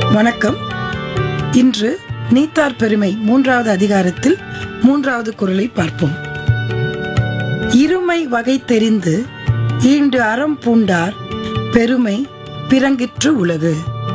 வணக்கம் இன்று நீத்தார் பெருமை மூன்றாவது அதிகாரத்தில் மூன்றாவது குரலை பார்ப்போம் இருமை வகை தெரிந்து ஈண்டு அறம் பூண்டார் பெருமை பிறங்கிற்று உலகு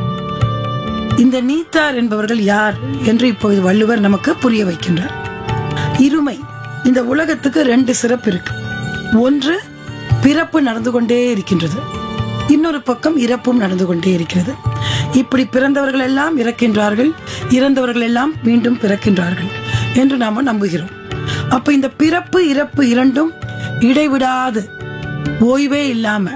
இந்த நீத்தார் என்பவர்கள் யார் என்று இப்போது வள்ளுவர் நமக்கு புரிய வைக்கின்றார் இருமை இந்த உலகத்துக்கு ரெண்டு சிறப்பு இருக்கு ஒன்று பிறப்பு நடந்து கொண்டே இருக்கின்றது இன்னொரு பக்கம் இறப்பும் நடந்து கொண்டே இருக்கிறது இப்படி பிறந்தவர்கள் எல்லாம் இறக்கின்றார்கள் இறந்தவர்கள் எல்லாம் மீண்டும் பிறக்கின்றார்கள் என்று நாம நம்புகிறோம் அப்ப இந்த பிறப்பு இறப்பு இரண்டும் இடைவிடாது ஓய்வே இல்லாம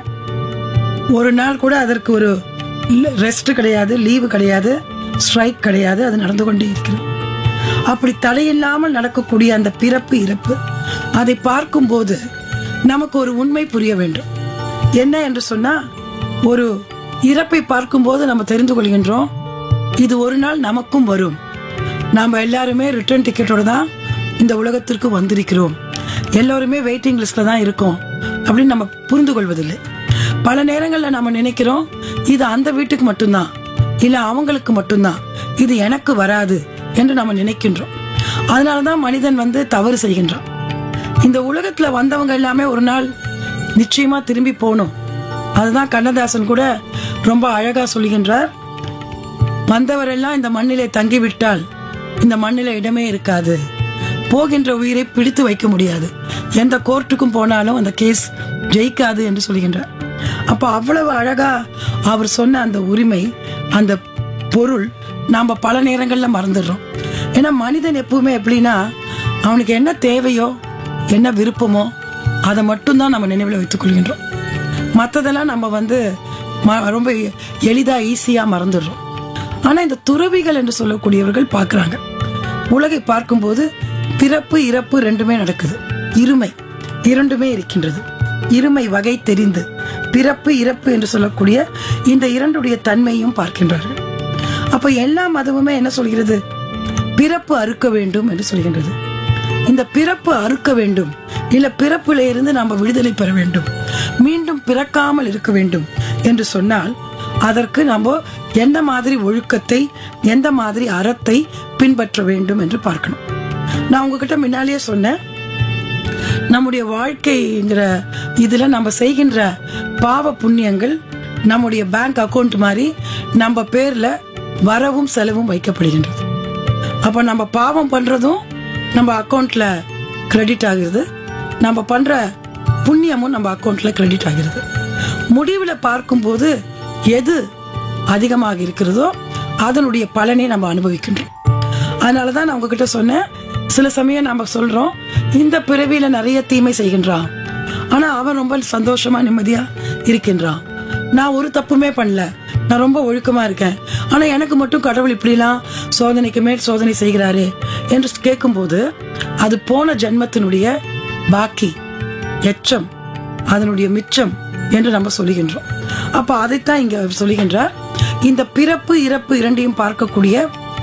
ஒரு நாள் கூட அதற்கு ஒரு ரெஸ்ட் கிடையாது லீவு கிடையாது ஸ்ட்ரைக் கிடையாது அது நடந்து கொண்டே இருக்கிறது அப்படி தடையில்லாமல் நடக்கக்கூடிய அந்த பிறப்பு இறப்பு அதை பார்க்கும்போது நமக்கு ஒரு உண்மை புரிய வேண்டும் என்ன என்று சொன்னா ஒரு இறப்பை பார்க்கும்போது நம்ம தெரிந்து கொள்கின்றோம் இது ஒரு நாள் நமக்கும் வரும் நாம எல்லாருமே ரிட்டர்ன் டிக்கெட்டோட தான் இந்த உலகத்திற்கு வந்திருக்கிறோம் எல்லோருமே வெயிட்டிங் லிஸ்ட்ல தான் இருக்கோம் அப்படின்னு நம்ம புரிந்து கொள்வதில்லை பல நேரங்களில் நம்ம நினைக்கிறோம் இது அந்த வீட்டுக்கு மட்டும்தான் இல்ல அவங்களுக்கு மட்டும்தான் இது எனக்கு வராது என்று நம்ம நினைக்கின்றோம் அதனாலதான் மனிதன் வந்து தவறு செய்கின்றான் இந்த உலகத்துல வந்தவங்க எல்லாமே ஒரு நாள் நிச்சயமா திரும்பி போகணும் அதுதான் கண்ணதாசன் கூட ரொம்ப அழகா சொல்லுகின்றார் வந்தவரெல்லாம் இந்த மண்ணிலே தங்கிவிட்டால் இந்த மண்ணில இடமே இருக்காது போகின்ற உயிரை பிடித்து வைக்க முடியாது எந்த கோர்ட்டுக்கும் போனாலும் அந்த கேஸ் ஜெயிக்காது என்று சொல்கின்றார் அப்ப அவ்வளவு அழகா அவர் சொன்ன அந்த உரிமை அந்த பொருள் நாம பல நேரங்கள்ல மறந்துடுறோம் ஏன்னா மனிதன் எப்பவுமே எப்படின்னா அவனுக்கு என்ன தேவையோ என்ன விருப்பமோ அதை மட்டும்தான் நம்ம நினைவில் வைத்துக் கொள்கின்றோம் மற்றதெல்லாம் நம்ம வந்து ம- ரொம்ப எளிதா ஈஸியா மறந்துடுறோம் ஆனா இந்த துறவிகள் என்று சொல்லக்கூடியவர்கள் பார்க்கறாங்க உலகை பார்க்கும்போது பிறப்பு இறப்பு ரெண்டுமே நடக்குது இருமை இரண்டுமே இருக்கின்றது இருமை வகை தெரிந்து பிறப்பு இறப்பு என்று சொல்லக்கூடிய இந்த இரண்டுடைய தன்மையும் பார்க்கின்றார்கள் அப்ப எல்லா மதமுமே என்ன சொல்கிறது பிறப்பு அறுக்க வேண்டும் என்று சொல்கின்றது இந்த பிறப்பு அறுக்க வேண்டும் இல்ல பிறப்பில இருந்து நாம் விடுதலை பெற வேண்டும் மீண்டும் பிறக்காமல் இருக்க வேண்டும் என்று சொன்னால் அதற்கு நம்ம எந்த மாதிரி ஒழுக்கத்தை எந்த மாதிரி அறத்தை பின்பற்ற வேண்டும் என்று பார்க்கணும் நான் உங்ககிட்ட முன்னாலேயே சொன்னேன் நம்முடைய வாழ்க்கைங்கிற இதுல நம்ம செய்கின்ற பாவ புண்ணியங்கள் நம்முடைய பேங்க் அக்கவுண்ட் மாதிரி நம்ம பேர்ல வரவும் செலவும் வைக்கப்படுகின்றது அப்ப நம்ம பாவம் பண்றதும் நம்ம அக்கவுண்ட்ல கிரெடிட் ஆகிறது நம்ம பண்ற புண்ணியமும் நம்ம அக்கவுண்ட்ல கிரெடிட் ஆகிறது முடிவில் பார்க்கும்போது எது அதிகமாக இருக்கிறதோ அதனுடைய பலனை நம்ம அனுபவிக்கின்றோம் அதனால தான் நான் உங்ககிட்ட சொன்னேன் சில சமயம் நம்ம சொல்றோம் இந்த பிறவியில நிறைய தீமை செய்கின்றான் ஆனா அவன் ரொம்ப சந்தோஷமா நிம்மதியா இருக்கின்றான் நான் ஒரு தப்புமே பண்ணல நான் ரொம்ப ஒழுக்கமா இருக்கேன் ஆனா எனக்கு மட்டும் கடவுள் இப்படிலாம் சோதனைக்கு மேல் சோதனை செய்கிறாரே என்று கேட்கும்போது அது போன ஜென்மத்தினுடைய பாக்கி எச்சம் அதனுடைய மிச்சம் என்று நம்ம சொல்லுகின்றோம் அப்ப அதைத்தான் இங்க சொல்லுகின்றார் இந்த பிறப்பு இறப்பு இரண்டையும் பார்க்கக்கூடிய